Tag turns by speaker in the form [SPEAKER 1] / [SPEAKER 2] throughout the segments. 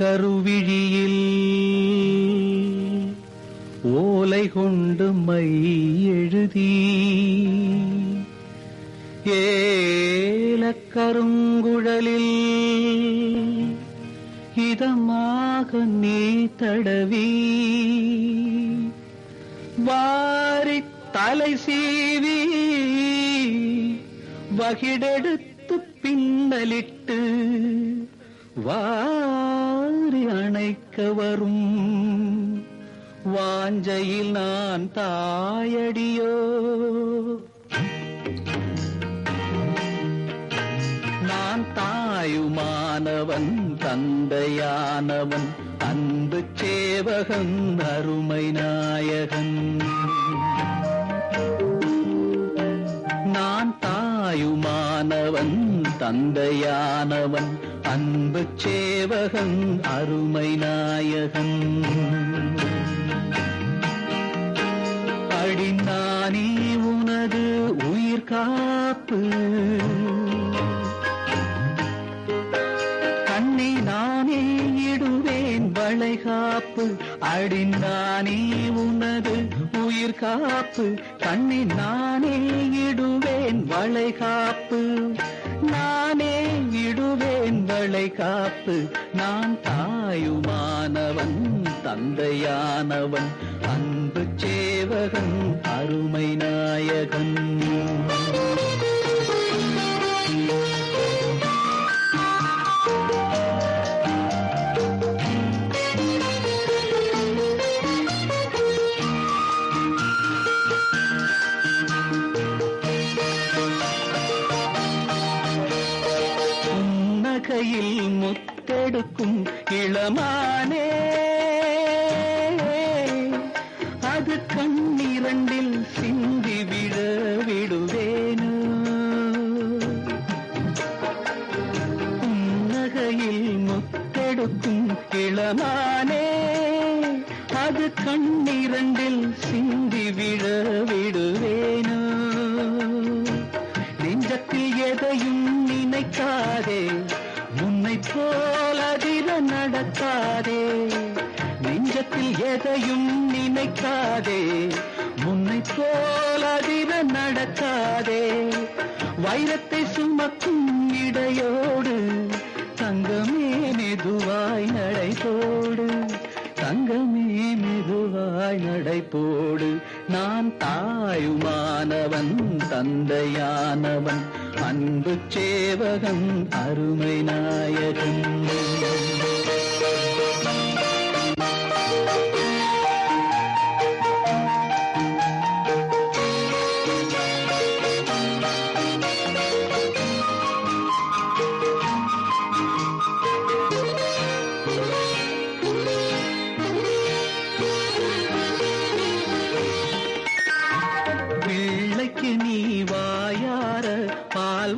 [SPEAKER 1] கருவிழியில் ஓலை கொண்டு மை எழுதி ஏலக்கருங்குழலில் இதமாக நீ தடவி வாரி தலை சீவி வகிடெடுத்து பின்னலிட்டு வாரி அணைக்க வரும் வாஞ்சையில் நான் தாயடியோ நான் தாயுமானவன் தந்தையானவன் அன்பு சேவகன் அருமை நாயகன் நான் தாயுமானவன் தந்தையானவன் அன்பு சேவகன் அருமை நாயகன் அடிநானே உனது உயிர் காப்பு கண்ணை நானே இடுவேன் வளைகாப்பு அடிநானே உனது உயிர் காப்பு கண்ணை நானே இடுவேன் வளைகாப்பு நானே இடுவேன் வளைகாப்பு நான் தாயுமானவன் தந்தையானவன் அன்பு சேவகன் அருமை நாயகன் புன்னகையில் முத்தெடுக்கும் இளமானே அது கண்ணிரண்டில் சிந்தி விழ விடுவேனோ புன்னகையில் முத்தெடுக்கும் இளமானே அது கண்ணிரண்டில் சிந்தி விழ விடுவேனோ நெஞ்சத்தில் எதையும் நினைக்காதே உன்னை போல் அதிர நடக்காதே நெஞ்சத்தில் எதையும் நினைக்காதே முன்னை போல் அதிர நடக்காதே வைரத்தை சுமக்கும் இடையோடு தங்கமே மெதுவாய் நடைபோடு தங்கமே மெதுவாய் நடைபோடு நான் தாயுமானவன் தந்தையானவன் அன்பு சேவகன் அருமை நாயகன் பிள்ளைக்கு நீ வாயார பால்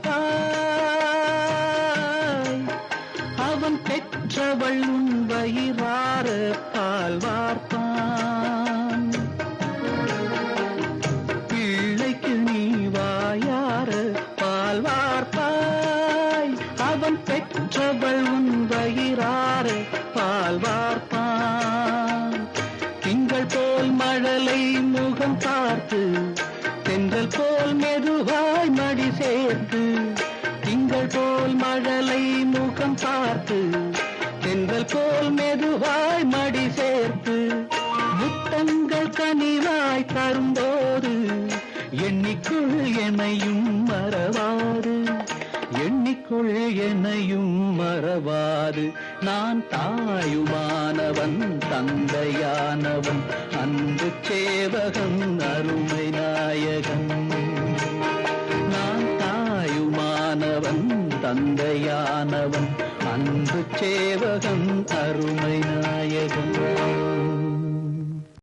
[SPEAKER 1] வார்த்தாய் அவன் பெற்றவள் உன் வயிறார பால் வார்த்தான் பிள்ளைக்கு நீ வாயார பால் வார்த்தாய் அவன் பெற்றவள் உன் வயிறார பால் வார்த்தான் திங்கள் போல் மழலை முகம் பார்த்து தென்றல் போல் மெதுவாய் மடி சேர்த்து திங்கள் போல் மழலை முகம் பார்த்து தென்றல் போல் மெதுவாய் மடி சேர்த்து முத்தங்கள் கனிவாய் தரும்போது எண்ணிக்குள் என்னையும் மறவாது எண்ணிக்குள் என்னையும் மறவாது நான் தாயுமானவன் தந்தையானவன் அன்பு சேவகன் அருமை நாயகன் நான் தாயுமானவன் தந்தையானவன் அன்பு சேவகன் அருமை நாயகன்